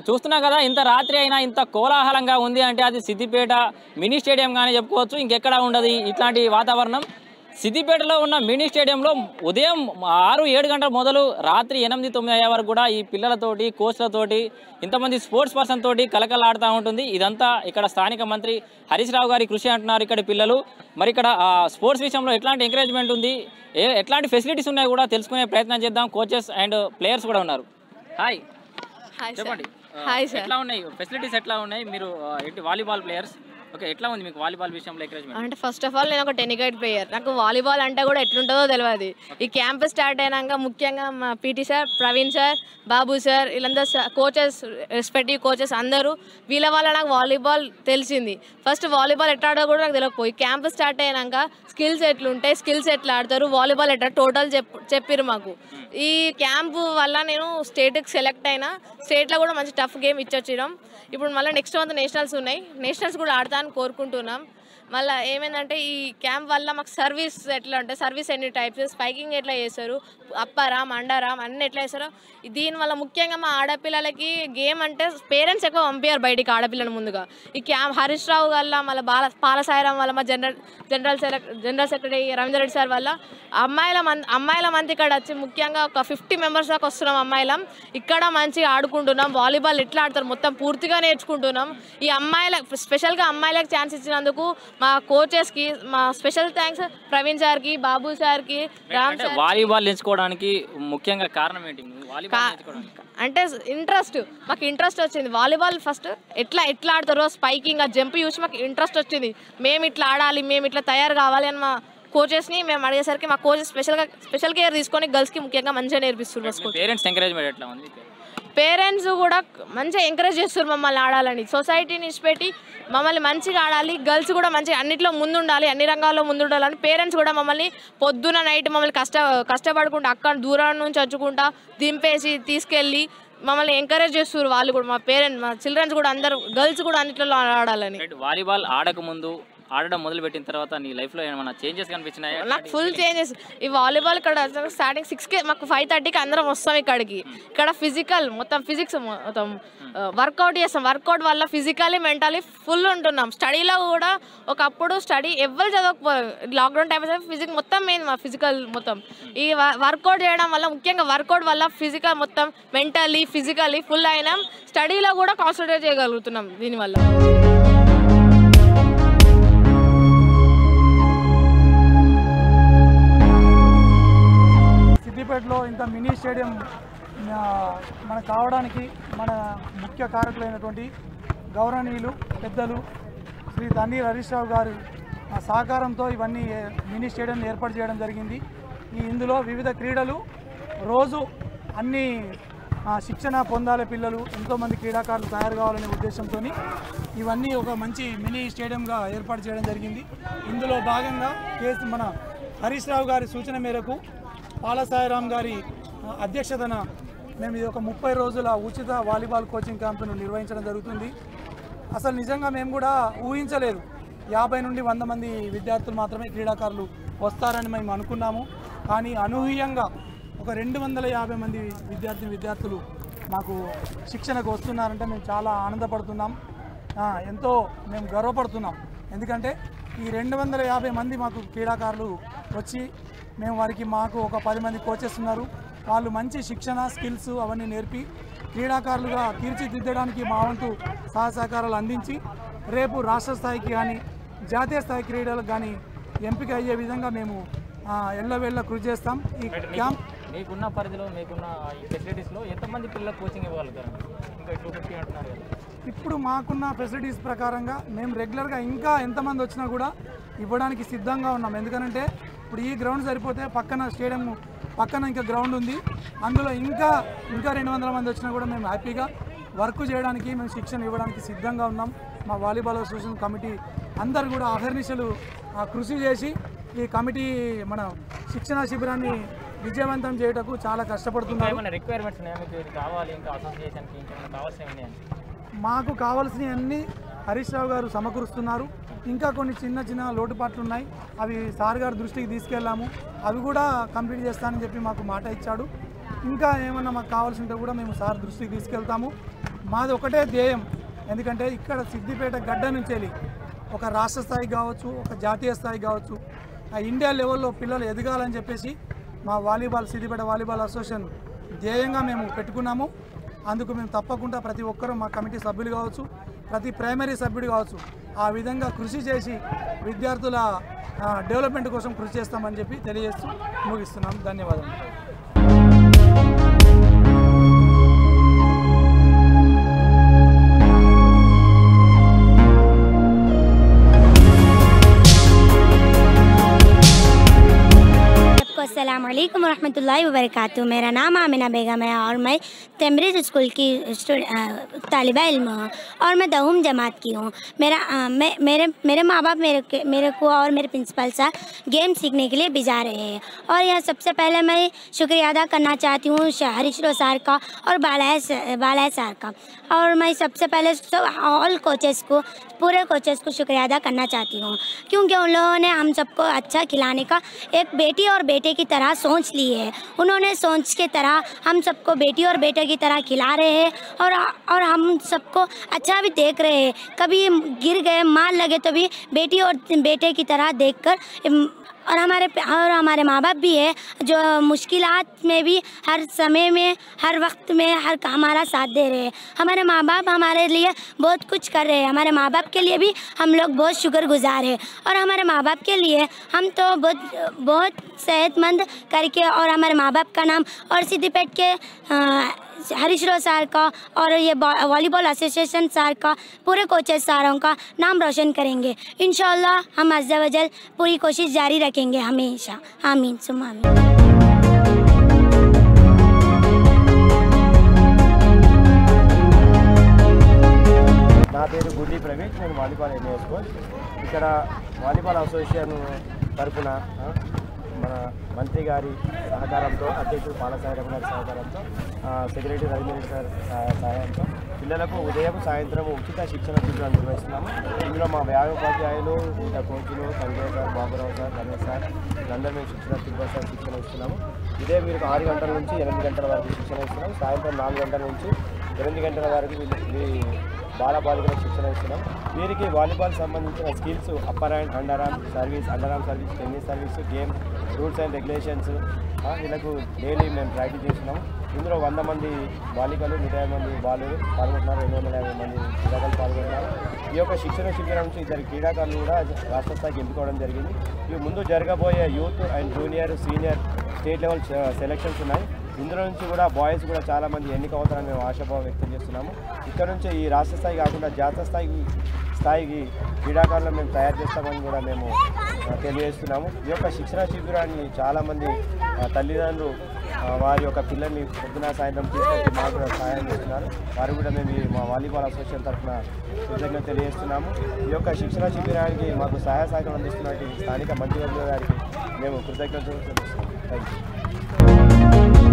చూస్తున్నా కదా ఇంత రాత్రి అయినా ఇంత కోలాహలంగా ఉంది అంటే అది సిద్దిపేట మినీ స్టేడియం కానీ చెప్పుకోవచ్చు ఇంకెక్కడ ఉండదు ఇట్లాంటి వాతావరణం సిద్దిపేటలో ఉన్న మినీ స్టేడియంలో ఉదయం ఆరు ఏడు గంటల మొదలు రాత్రి ఎనిమిది తొమ్మిది అయ్యే వరకు కూడా ఈ పిల్లలతోటి కోచ్లతోటి ఇంతమంది స్పోర్ట్స్ పర్సన్ తోటి కలకలాడుతూ ఉంటుంది ఇదంతా ఇక్కడ స్థానిక మంత్రి హరీష్ రావు గారి కృషి అంటున్నారు ఇక్కడ పిల్లలు మరి ఇక్కడ ఆ, స్పోర్ట్స్ విషయంలో ఎట్లాంటి ఎంకరేజ్మెంట్ ఉంది ఏ ఎట్లాంటి ఫెసిలిటీస్ ఉన్నాయో కూడా తెలుసుకునే ప్రయత్నం చేద్దాం కోచెస్ అండ్ ప్లేయర్స్ కూడా ఉన్నారు హాయ్ హాయ్ సార్ చెప్పండి ఆ, హాయ్ సార్ ఎట్లా ఉన్నాయి ఫెసిలిటీస్ ఎట్లా ఉన్నాయి మీరు ఆ, ఏంటి వాలీబాల్ ప్లేయర్స్ ఓకే ఎట్లా ఉంది మీకు వాలీబాల్ విషయంలో ఎంకరేజ్మెంట్ అంటే ఫస్ట్ ఆఫ్ ఆల్ నేను ఒక టెనికైట్ ప్లేయర్ నాకు వాలీబాల్ అంటే కూడా ఎట్లుంటుందో తెలియదు ఈ క్యాంప్ స్టార్ట్ అయినాక ముఖ్యంగా మా PT sir Praveen sir Babu sir వీళ్ళందరూ కోచెస్ రెస్పెక్టివ్ కోచెస్ అందరూ వీళ్ళ వల్ల నాకు వాలీబాల్ తెలిసింది ఫస్ట్ వాలీబాల్ ఎట్లా ఆడో కూడా నాకు తెలియకపోయి క్యాంప్ స్టార్ట్ అయినాక స్కిల్స్ ఎట్లుంటాయి స్కిల్స్ ఎట్లా ఆడతారు వాలీబాల్ ఎట్లా టోటల్ చెప్ చెప్పిర్రు మాకు ఈ క్యాంపు వల్ల నేను స్టేట్కి సెలెక్ట్ అయినా స్టేట్లో కూడా మంచి టఫ్ గేమ్ ఇచ్చొచ్చినాం ఇప్పుడు మళ్ళీ నెక్స్ట్ మంత్ నేషనల్స్ ఉన్నాయి నేషనల్స్ కూడా ఆడతాను కోరుకుంటున్నాం మళ్ళీ ఏమైందంటే ఈ క్యాంప్ వల్ల మాకు సర్వీస్ ఎట్లా ఉంటాయి సర్వీస్ ఎన్ని టైప్స్ స్పైకింగ్ ఎట్లా చేస్తారు అప్పరామ్ అండరామ్ అన్ని ఎట్లా చేస్తారు దీనివల్ల ముఖ్యంగా మా ఆడపిల్లలకి గేమ్ అంటే పేరెంట్స్ ఎక్కువ పంపించారు బయటికి ఆడపిల్లల ముందుగా ఈ క్యాంప్ హరీష్ రావు వల్ల మళ్ళీ బాల పాలసాయిరం వల్ల మా జనరల్ జనరల్ సెలెక్ general secretary Ravindra Reddy sir వల్ల అమ్మాయిల మంది అమ్మాయిల మంది ఇక్కడ వచ్చి ముఖ్యంగా ఒక ఫిఫ్టీ మెంబర్స్ దాకా వస్తున్నాం అమ్మాయిలం ఇక్కడ మంచిగా ఆడుకుంటున్నాం వాలీబాల్ ఎట్లా ఆడతారు మొత్తం పూర్తిగా నేర్చుకుంటున్నాం ఈ అమ్మాయిల స్పెషల్గా అమ్మాయిలకు ఛాన్స్ ఇచ్చినందుకు మా కోచెస్కి మా స్పెషల్ థ్యాంక్స్ ప్రవీణ్ సార్కి బాబు సార్కి రామ్ అంటే సార్ వాలీబాల్ ఎంచుకోవడానికి ముఖ్యంగా కారణం ఏంటి నువ్వు వాలీబాల్ నేర్చుకోవడానికి అంటే ఇంట్రెస్ట్ మాకు ఇంట్రెస్ట్ వచ్చింది వాలీబాల్ ఫస్ట్ ఎట్లా ఎట్లా ఆడతారో స్పైకింగ్ ఆ జంప్ చూసి మాకు ఇంట్రెస్ట్ వచ్చింది మేము ఇట్లా ఆడాలి మేము ఇట్లా తయారు కావాలి అని మా కోచెస్ని మేము అడిగేసరికి మా కోచెస్ స్పెషల్గా స్పెషల్ కేర్ తీసుకొని గర్ల్స్కి ముఖ్యంగా మంచిగా నేర్పిస్తున్నారు మా పేరెంట్స్ ఎంకరేజ్మెంట్ ఎట్లా ఉంది పేరెంట్స్ కూడా మంచిగా ఎంకరేజ్ చేస్తారు మమ్మల్ని ఆడాలని సొసైటీని ఇచ్చిపెట్టి మమ్మల్ని మంచిగా ఆడాలి గర్ల్స్ కూడా మంచిగా అన్నిట్లో ముందుండాలి అన్ని రంగాల్లో ముందుండాలని పేరెంట్స్ కూడా మమ్మల్ని పొద్దున నైట్ మమ్మల్ని కష్ట కష్టపడుకుంటా అక్కడ దూరం నుంచి వచ్చుకుంటా దింపేసి తీసుకెళ్ళి మమ్మల్ని ఎంకరేజ్ చేస్తారు వాళ్ళు కూడా మా పేరెంట్స్ మా చిల్డ్రన్స్ కూడా అందరూ గర్ల్స్ కూడా అన్నిట్లో ఆడాలని రైట్ వాలీబాల్ ఆడక ముందు ఆడడం మొదలు పెట్టిన తర్వాత నీ లైఫ్ లో ఏమైనా చేంజెస్ కనిపించినాయా నాకు ఫుల్ చేంజెస్ ఈ వాలీబాల్ ఇక్కడ స్టార్టింగ్ సిక్స్కి మాకు ఫైవ్ థర్టీకి అందరం వస్తాం ఇక్కడికి ఇక్కడ ఫిజికల్ మొత్తం ఫిజిక్స్ మొత్తం వర్కౌట్ చేస్తాం వర్కౌట్ వల్ల ఫిజికలీ మెంటలీ ఫుల్ ఉంటున్నాం స్టడీలో కూడా ఒకప్పుడు స్టడీ ఎవరు చదవకపోయారు లాక్డౌన్ టైం ఫిజిక్స్ మొత్తం మెయిన్ మా ఫిజికల్ మొత్తం ఈ వర్కౌట్ చేయడం వల్ల ముఖ్యంగా వర్కౌట్ వల్ల ఫిజికల్ మొత్తం మెంటలీ ఫిజికలీ ఫుల్ అయినాం స్టడీలో కూడా కాన్సన్ట్రేట్ చేయగలుగుతున్నాం దీనివల్ల సిద్దిపేటలో ఇంత మినీ స్టేడియం ఆ, మనకు కావడానికి మన ముఖ్య కారకులైనటువంటి గౌరవనీయులు పెద్దలు శ్రీ తన్నీర్ హరీష్ రావు గారు ఆ, సహకారంతో ఇవన్నీ ఏ, మినీ స్టేడియం ఏర్పాటు చేయడం జరిగింది ఈ ఇందులో వివిధ క్రీడలు రోజు అన్ని ఆ, శిక్షణ పొందాలి పిల్లలు ఎంతోమంది క్రీడాకారులు తయారు కావాలనే ఉద్దేశంతో ఇవన్నీ ఒక మంచి మినీ స్టేడియంగా ఏర్పాటు చేయడం జరిగింది ఇందులో భాగంగా కేసు మన హరీష్ రావు గారి సూచన మేరకు పాలసాయిరామ్ గారి ఆ, అధ్యక్షతన మేము ఇది ఒక ముప్పై రోజుల ఉచిత వాలీబాల్ కోచింగ్ క్యాంపును నిర్వహించడం జరుగుతుంది అసలు నిజంగా మేము కూడా ఊహించలేదు యాభై నుండి వంద మంది విద్యార్థులు మాత్రమే క్రీడాకారులు వస్తారని మేము అనుకున్నాము కానీ అనూహ్యంగా ఒక రెండు వందల యాభై మంది విద్యార్థి విద్యార్థులు మాకు శిక్షణకు వస్తున్నారంటే మేము చాలా ఆనందపడుతున్నాం ఆ, ఎంతో మేము గర్వపడుతున్నాం ఎందుకంటే ఈ రెండు వందల యాభై మంది మాకు క్రీడాకారులు వచ్చి మేము వారికి మాకు ఒక పది మంది కోచెస్ ఉన్నారు వాళ్ళు మంచి శిక్షణ స్కిల్స్ అవన్నీ నేర్పి క్రీడాకారులుగా తీర్చిదిద్దడానికి మా వంతు సహాయ సహకారాలు అందించి రేపు రాష్ట్ర స్థాయికి కానీ జాతీయ స్థాయి క్రీడలకు కానీ ఎంపిక అయ్యే విధంగా మేము ఆ, ఎల్లవేళ్ళ కృషి చేస్తాం ఈ క్యాంప్ మీకున్న పరిధిలో మీకున్న ఈ ఫెసిలిటీస్ లో ఎంతమంది పిల్లలకు కోచింగ్ ఇవ్వగలుగుతారు ఇంకా టూ ఫిఫ్టీ అంటున్నారు కదా ఇప్పుడు మాకున్న ఫెసిలిటీస్ ప్రకారంగా మేము రెగ్యులర్గా ఇంకా ఎంతమంది వచ్చినా కూడా ఇవ్వడానికి సిద్ధంగా ఉన్నాం ఎందుకనంటే ఇప్పుడు ఈ గ్రౌండ్ సరిపోతే పక్కన స్టేడియం పక్కన ఇంకా గ్రౌండ్ ఉంది అందులో ఇంకా ఇంకా రెండు వందల మంది వచ్చినా కూడా మేము హ్యాపీగా వర్క్ చేయడానికి మేము శిక్షణ ఇవ్వడానికి సిద్ధంగా ఉన్నాం మా వాలీబాల్ అసోసియేషన్ కమిటీ అందరు కూడా అహర్నిశలు ఆ, కృషి చేసి ఈ కమిటీ మన శిక్షణ శిబిరాన్ని విజయవంతం చేయటకు చాలా కష్టపడుతున్నారు ఏమైనా రిక్వైర్మెంట్స్ ఉన్నాయా మీకు ఇది కావాలి ఇంకా అసోసియేషన్కి ఇంకేమైనా కావాల్సినవి ఉన్నాయా మాకు కావాల్సినవన్నీ హరీష్ రావు గారు సమకూరుస్తున్నారు ఇంకా కొన్ని చిన్న చిన్న లోటుపాట్లు ఉన్నాయి అవి సార్ గారి దృష్టికి తీసుకెళ్ళాము అవి కూడా కంప్లీట్ చేస్తానని చెప్పి మాకు మాట ఇచ్చాడు ఇంకా ఏమన్నా మాకు కావాల్సి ఉంటే కూడా మేము సార్ దృష్టికి తీసుకెళ్తాము మాది ఒకటే ధ్యేయం ఎందుకంటే ఇక్కడ సిద్దిపేట గడ్డ నుంచి వెళ్ళి ఒక రాష్ట్ర స్థాయికి కావచ్చు ఒక జాతీయ స్థాయికి కావచ్చు ఆ ఇండియా లెవెల్లో పిల్లలు ఎదగాలని చెప్పేసి మా వాలీబాల్ సిద్దిపేట వాలీబాల్ అసోసియేషన్ ధ్యేయంగా మేము పెట్టుకున్నాము అందుకు మేము తప్పకుండా ప్రతి ఒక్కరూ మా కమిటీ సభ్యులు కావచ్చు ప్రతి ప్రైమరీ సభ్యుడు కావచ్చు ఆ విధంగా కృషి చేసి విద్యార్థుల ఆ, డెవలప్మెంట్ కోసం కృషి చేస్తామని చెప్పి తెలియజేస్తూ ముగిస్తున్నాం ధన్యవాదాలు सबको अस्सलाम वालेकुम रहमतुल्लाहि व बरकातहू मेरा नाम आमिना बेगम है और मैं तमरीज स्कूल की तालिबा इल्म हूँ और मैं दहम जमात की हूँ मेरा अ, मैं मेरे मेरे माँ बाप मेरे के- मेरे को और मेरे प्रिंसिपल सर गेम सीखने के लिए भिजा रहे हैं और यह सबसे पहले मैं शुक्रिया अदा करना चाहती हूँ श- हरीश रो सर का और बालाय स- बालाय सर का और मैं सबसे पहले सब ऑल कोचेस को पूरे कोचेस को शुक्रिया अदा करना चाहती हूँ क्योंकि उन लोगों ने हम सबको अच्छा खिलाने का एक बेटी और बेटे की तरह सोच ली है उन्होंने सोच के तरह हम सबको बेटी और बेटे की तरह खिला रहे हैं और और हम सबको अच्छा भी देख रहे हैं कभी गिर गए मार लगे तो भी बेटी और बेटे की तरह देखकर इम, और हमारे और हमारे माँ बाप भी है जो मुश्किलात में भी हर समय में हर वक्त में हर हमारा साथ दे रहे हैं हमारे माँ बाप हमारे लिए बहुत कुछ कर रहे हैं हमारे माँ बाप के लिए भी हम लोग बहुत शुक्रगुजार हैं और हमारे माँ बाप के लिए हम तो बहुत बहुत सेहतमंद करके और हमारे माँ बाप का नाम और सिद्धिपेट के अ, हरीश रो सर का और ये बॉ- वॉलीबॉल एसोसिएशन सर का पूरे कोचेस सारों का नाम रोशन करेंगे इन हम अज्जा वजल पूरी कोशिश जारी रखेंगे हमेशा आमीन सुम आमीन నా పేరు గుడ్డి ప్రవీణ్ నేను వాలీబాల్ ఎంఏఎస్ కోచ్ ఇక్కడ వాలీబాల్ అసోసియేషన్ తరఫున ఆ, మన మంత్రి గారి సహకారంతో అధ్యక్షుడు పాలసాగరం గారి సహకారంతో ఆ, సెక్రటరీ రవీంద్ర సార్ సహా- సహాయంతో పిల్లలకు ఉదయం సాయంత్రం ఉచిత శిక్షణ శిబిరాలు నిర్వహిస్తున్నాము ఇందులో మా వ్యాయోపాధ్యాయులు ఇంకా కోచ్లు Sanjay sir Baburao sir Ramesh sir వీళ్ళందరూ మేము శిక్షణ తిరుపతి సార్ శిక్షణ ఇస్తున్నాము ఇదే మీరు ఆరు గంటల నుంచి ఎనిమిది గంటల వరకు శిక్షణ ఇస్తున్నాం సాయంత్రం నాలుగు గంటల నుంచి ఎనిమిది గంటల వరకు వీళ్ళు ఈ బాలబాలికలకు శిక్షణ ఇస్తున్నాం వీరికి వాలీబాల్ సంబంధించిన skills upper hand under arm service under arm service tennis service game rules and regulations వీళ్ళకు డైలీ మేము ప్రాక్టీస్ చేస్తున్నాం ఇందులో వంద మంది బాలికలు నూట యాభై మంది బాలులు పాల్గొంటున్నారు రెండు వందల యాభై మంది క్రీడాకారులు పాల్గొంటున్నారు ఈ యొక్క శిక్షణ శిబిరం నుంచి ఇద్దరు క్రీడాకారులు కూడా రాష్ట్ర స్థాయికి ఎంచుకోవడం జరిగింది ఇవి ముందు జరగబోయే youth and junior senior state level selections ఉన్నాయి ఇందులో నుంచి కూడా బాయ్స్ కూడా చాలా మంది ఎన్నిక అవుతారని మేము ఆశాభావం వ్యక్తం చేస్తున్నాము ఇక్కడ నుంచి ఈ రాష్ట్ర స్థాయి కాకుండా జాతీయ స్థాయికి స్థాయికి క్రీడాకారులను మేము తయారు చేస్తామని కూడా మేము ఆ, తెలియజేస్తున్నాము ఈ యొక్క శిక్షణ శిబిరాన్ని చాలామంది ఆ, తల్లిదండ్రులు ఆ, వారి యొక్క పిల్లల్ని పొద్దున సాయంత్రం తీసుకొచ్చి మాకు కూడా సహాయం చేస్తున్నారు వారు కూడా మేము ఈ మా వాలీబాల్ అసోసియేషన్ తరఫున కృతజ్ఞత తెలియజేస్తున్నాము ఈ యొక్క శిక్షణ శిబిరానికి మాకు సహాయ సహకారం అందిస్తున్నటువంటి స్థానిక మంత్రివర్గ గారికి మేము కృతజ్ఞతలు తెలుస్తున్నాం థ్యాంక్ యూ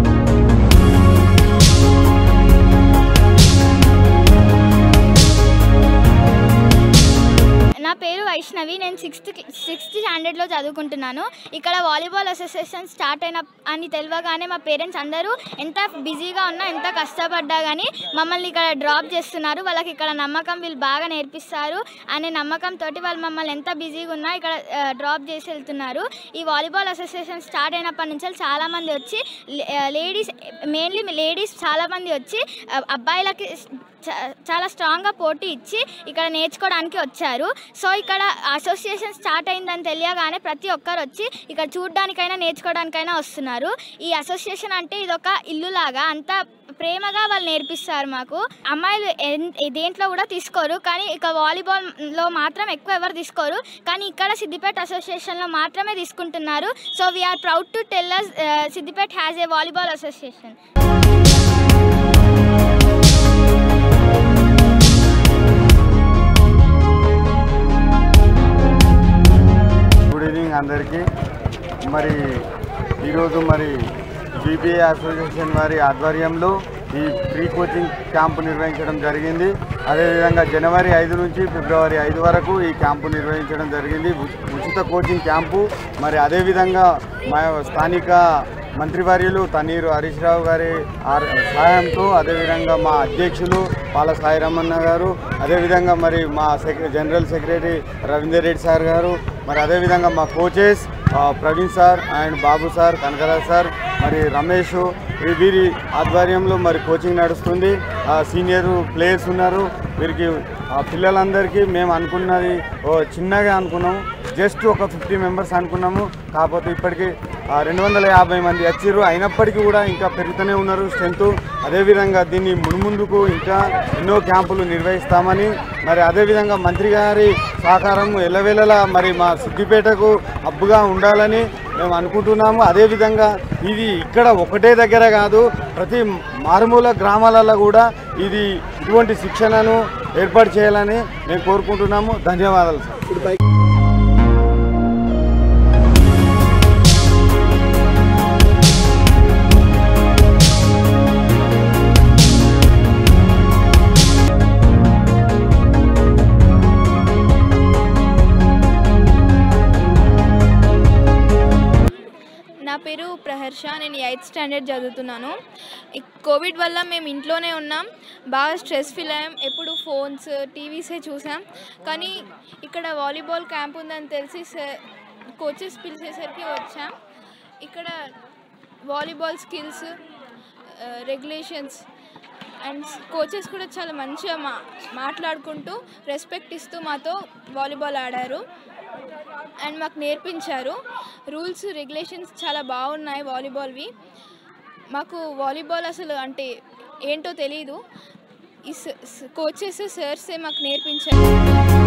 నా పేరు వైష్ణవి నేను సిక్స్త్ సిక్స్త్ స్టాండర్డ్లో చదువుకుంటున్నాను ఇక్కడ వాలీబాల్ అసోసియేషన్ స్టార్ట్ అయిన అని తెలియగానే మా పేరెంట్స్ అందరూ ఎంత బిజీగా ఉన్నా ఎంత కష్టపడ్డా కానీ మమ్మల్ని ఇక్కడ డ్రాప్ చేస్తున్నారు వాళ్ళకి ఇక్కడ నమ్మకం వీళ్ళు బాగా నేర్పిస్తారు అనే నమ్మకంతో వాళ్ళు మమ్మల్ని ఎంత బిజీగా ఉన్నా ఇక్కడ డ్రాప్ చేసి వెళ్తున్నారు ఈ వాలీబాల్ అసోసియేషన్ స్టార్ట్ అయినప్పటి నుంచి చాలామంది వచ్చి లేడీస్ మెయిన్లీ లేడీస్ చాలామంది వచ్చి ఆ, అబ్బాయిలకి చా- చాలా స్ట్రాంగ్గా పోటీ ఇచ్చి ఇక్కడ నేర్చుకోవడానికి వచ్చారు సో ఇక్కడ అసోసియేషన్ స్టార్ట్ అయిందని తెలియగానే ప్రతి ఒక్కరు వచ్చి ఇక్కడ చూడడానికైనా నేర్చుకోవడానికైనా వస్తున్నారు ఈ అసోసియేషన్ అంటే ఇదొక ఇల్లు లాగా అంత ప్రేమగా వాళ్ళు నేర్పిస్తారు మాకు అమ్మాయిలు ఎన్- దేంట్లో కూడా తీసుకోరు కానీ ఇక వాలీబాల్లో మాత్రం ఎక్కువ ఎవరు తీసుకోరు కానీ ఇక్కడ సిద్దిపేట అసోసియేషన్లో మాత్రమే తీసుకుంటున్నారు so we are proud to tell us Siddipet has a volleyball association good evening అందరికీ మరి ఈరోజు మరి బీబీఏ అసోసియేషన్ వారి ఆధ్వర్యంలో ఈ ఫ్రీ కోచింగ్ క్యాంపు నిర్వహించడం జరిగింది అదేవిధంగా జనవరి ఐదు నుంచి ఫిబ్రవరి ఐదు వరకు ఈ క్యాంపు నిర్వహించడం జరిగింది ఉ- ఉచిత కోచింగ్ క్యాంపు మరి అదేవిధంగా మా స్థానిక మంత్రివర్యులు తన్నీరు హరీష్ రావు గారి ఆర్- సహాయంతో అదేవిధంగా మా అధ్యక్షులు పాల సాయిరమన్న గారు అదేవిధంగా మరి మా సెక్ర general secretary Ravinder Reddy sir గారు మరి అదేవిధంగా మా కోచెస్ ఆ, Praveen sir and Babu sir Kanakaraj sir మరి రమేష్ వీ- వీరి ఆధ్వర్యంలో మరి కోచింగ్ నడుస్తుంది ఆ, సీనియర్ ప్లేయర్స్ ఉన్నారు వీరికి ఆ పిల్లలందరికీ మేము అనుకున్నది ఓ చిన్నగా అనుకున్నాము జస్ట్ ఒక ఫిఫ్టీ మెంబర్స్ అనుకున్నాము కాకపోతే ఇప్పటికీ రెండు వందల యాభై మంది వచ్చారు అయినప్పటికీ కూడా ఇంకా పెరుగుతూనే ఉన్నారు స్ట్రెంత్ అదేవిధంగా దీన్ని మున్ముందుకు ఇంకా ఎన్నో క్యాంపులు నిర్వహిస్తామని మరి అదేవిధంగా మంత్రి గారి సహకారం ఎల్లవేళలా మరి మా సిద్దిపేటకు హబ్బుగా ఉండాలని మేము అనుకుంటున్నాము అదేవిధంగా ఇది ఇక్కడ ఒకటే దగ్గర కాదు ప్రతి మారుమూల గ్రామాలలో కూడా ఇది ఇటువంటి శిక్షణను ఏర్పాటు చేయాలని మేము కోరుకుంటున్నాము ధన్యవాదాలు సార్ నా పేరు ప్రహర్ష నేను ఎయిత్ స్టాండర్డ్ చదువుతున్నాను ఈ కోవిడ్ వల్ల మేము ఇంట్లోనే ఉన్నాం బాగా స్ట్రెస్ ఫీల్ అయ్యాం ఎప్పుడు ఫోన్స్ టీవీసే చూసాం కానీ ఇక్కడ వాలీబాల్ క్యాంప్ ఉందని తెలిసి సార్ కోచెస్ పిలిచేసరికి వచ్చాం ఇక్కడ volleyball skills regulations and coaches కూడా చాలా మంచిగా మా మాట్లాడుకుంటూ రెస్పెక్ట్ ఇస్తూ మాతో వాలీబాల్ ఆడారు అండ్ మాకు నేర్పించారు రూల్స్ రెగ్యులేషన్స్ చాలా బాగున్నాయి వాలీబాల్వి మాకు వాలీబాల్ అసలు అంటే ఏంటో తెలియదు ఈ కోచెస్ సర్సే మాకు నేర్పించారు